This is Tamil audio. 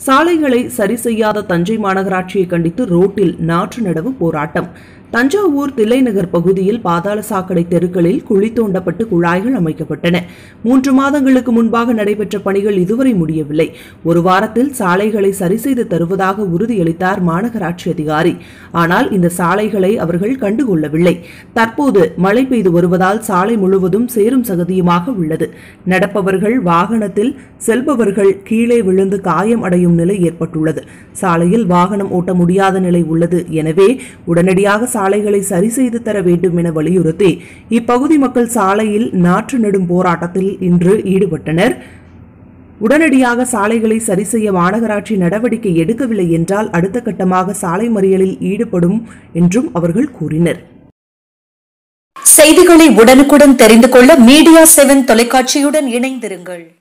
சாலைகளை சரி செய்யாத தஞ்சை மாநகராட்சியை கண்டித்து ரோட்டில் நாற்று நடவு போராட்டம் தஞ்சாவூர் தில்லைநகர் பகுதியில் பாதாள சாக்கடை தெருக்களில் குழி தோண்டப்பட்டு குழாய்கள் அமைக்கப்பட்டன மூன்று மாதங்களுக்கு முன்பாக நடைபெற்ற பணிகள் இதுவரை முடியவில்லை ஒரு வாரத்தில் சாலைகளை சரி செய்து தருவதாக உறுதியளித்தார் மாநகராட்சி அதிகாரி ஆனால் இந்த சாலைகளை அவர்கள் கண்டுகொள்ளவில்லை தற்போது மழை பெய்து வருவதால் சாலை முழுவதும் சேரும் சகதியுமாக உள்ளது நடப்பவர்கள் வாகனத்தில் செல்பவர்கள் கீழே விழுந்து காயம் அடையும் நிலை ஏற்பட்டுள்ளது சாலையில் வாகனம் ஓட்ட முடியாத நிலை உள்ளது எனவே உடனடியாக சாலைகளை சரி செய்து தர வேண்டும் என வலியுறுத்தி இப்பகுதி மக்கள் சாலையில் நாற்று நடும் போராட்டத்தில் இன்று ஈடுபட்டனர் உடனடியாக சாலைகளை சரி செய்ய மாநகராட்சி நடவடிக்கை எடுக்கவில்லை என்றால் அடுத்த கட்டமாக சாலை மறியலில் ஈடுபடும் என்றும் அவர்கள் கூறினர் செய்திகளை உடனுக்குடன் தெரிந்து கொள்ள மீடியா செவன் தொலைக்காட்சியுடன் இணைந்திருங்கள்